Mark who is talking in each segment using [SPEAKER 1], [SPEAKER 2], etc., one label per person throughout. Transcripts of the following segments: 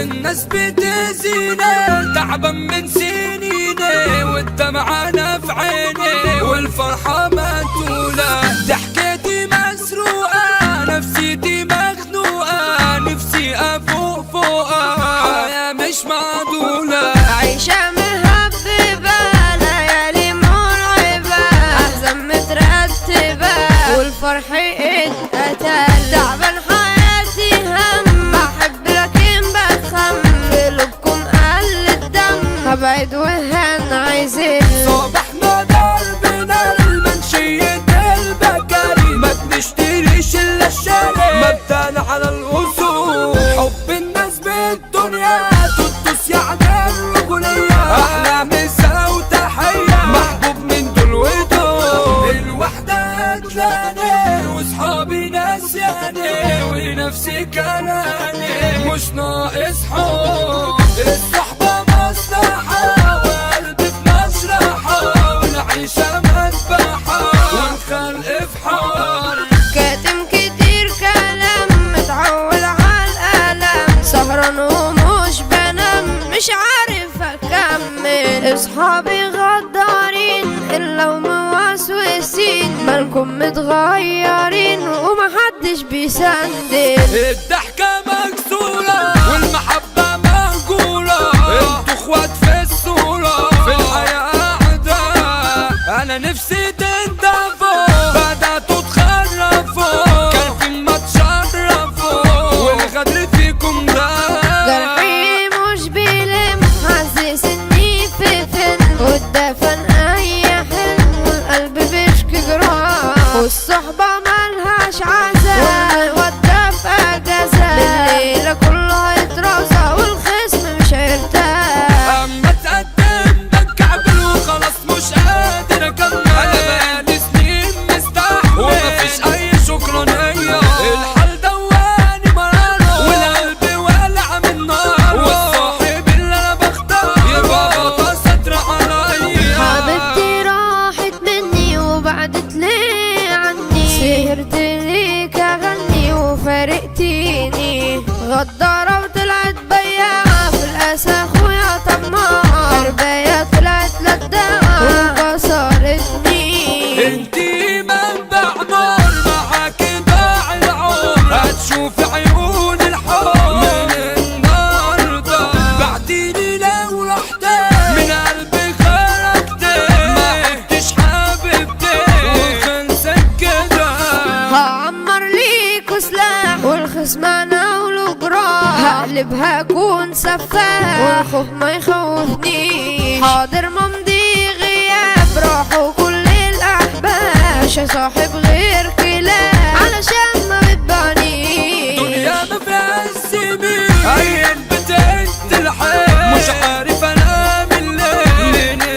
[SPEAKER 1] الناس بتزيني تعبان من سنيني والدمعة أنا في عيني والفرحة مقتولة ضحكتي مسروقة نفسيتي مخنوقة نفسي أفوق فوقها حياة مش معدولة
[SPEAKER 2] عيشة مهببة ليالي مرعبة أحزان مترتبة والفرح اتقتل تعبان حياتي هم بحب لكن بتخم في قلوبكم قل الدم هبعد وهن عايزين
[SPEAKER 1] صباحنا ضربنا المنشية البكاري ما بنشتريش الا الشارع مبدأنا على الاصول حب الناس بالدنيا تدوس يعني الرجولية احلى مسا وتحية محبوب من دول ودول الوحدة قتلاني واصحابي ناسياني ونفسي كلاني مش ناقص حب الصحبة مصلحة وقلبي في مشرحة والعيشة مذبحة والخلق في حار
[SPEAKER 2] كاتم كتير كلام متعول على الألم سهران ومش بنام مش عارف أكمل أصحابي غدارين إلا وموسوسين مالكم متغيرين ومحدش بيسندل
[SPEAKER 1] الضحكة مكسورة والمحبة مهجورة انتوا اخوات في الصورة في الحياة أعداء أنا نفسي تنضفوا بدأتوا تخرفوا كان في ما تشرفوا والغدر فيكم ده
[SPEAKER 2] جرحي مش بيلم حاسس اني في فيلم والدفن اي حلم والقلب بيشكي جراح والصحبة ملهاش عزاء والودة في اجازة الليلة كلها يترازى والخصم مش هيرتاح
[SPEAKER 1] اما تقدم بتكعبل وخلاص مش قادر اكمل انا بقالي سنين مستحمل ومفيش اي شكرانية الحال دواني مرارة والقلب والع من نار والصاحب اللي انا بختار يبقى غطا ستر عليا
[SPEAKER 2] حبيبتي راحت مني وبعدت ليه عني سهرت ليك اغني وفارقتيني غدارة وطلعت بياعة في الاسى اخويا طماعة حرباية طلعت لداعة وكسرتني
[SPEAKER 1] انتي منبع نار معاكي ضاع العمر هتشوفي عيون الحب من النهارده بعتيني لو رحت من قلبي خرجت ما كنتش حبيبتي وخلصت كده
[SPEAKER 2] هعمر ليكوا سلاح والخصم انا وله جراح هقلبها اكون سفاح والخوف ما يخوفنيش حاضر ممضي غياب راحوا كل الاحباب مش هصاحب غير كلاب علشان ما بتبعنيش
[SPEAKER 1] دنيا ما فيها السمين عين بتهد الحيل مش عارف انا من ليه من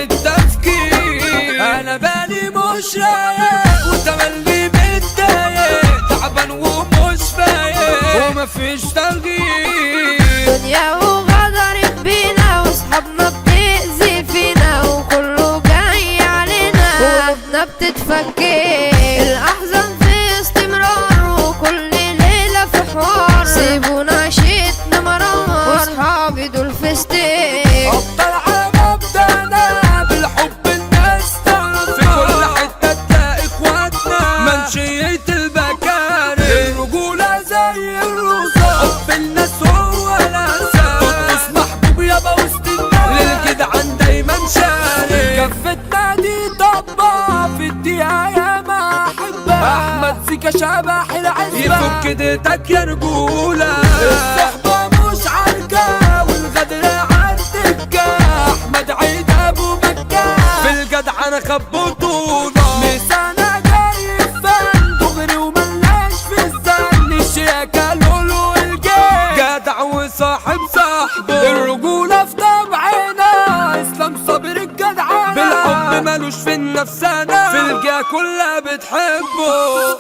[SPEAKER 1] التفكير انا بالي مش رايق وتملي متضايق تعبان ومش فايق ومفيش تغيير
[SPEAKER 2] دنيا وغدرت بينا واصحابنا بتأذي فينا وكله جاي علينا قلوبنا بتتفكك الأحزان في استمرار وكل ليلة في حوار سيبونا عشتنا مرار واصحابي دول في ستيك
[SPEAKER 1] افضل على مبدأنا بالحب الناس تعرف في كل حتة تلاقي اخواتنا منشية البكاري الرجولة زي الرصاص حب الناس هو الاساس تدرس محبوب يابا وسط الناس للجدعان دايما شاري كفتنا دي طبع في الدقيقة يا ما احبها احمد سيكا شبح العزبة يفك ديتك يا رجولة الصحبة مش عركة والغدر عالدكة احمد عيد ابو مكة في الجدع انا خب بطولة مسانا جاي فن دغري وملاش في الزن الشياكة لولو الجيل جدع وصاحب صاحبه الرجولة في طبعنا اسلام صابر الجدع بالحب ملوش في النفسانة في الجا كلها بتحبه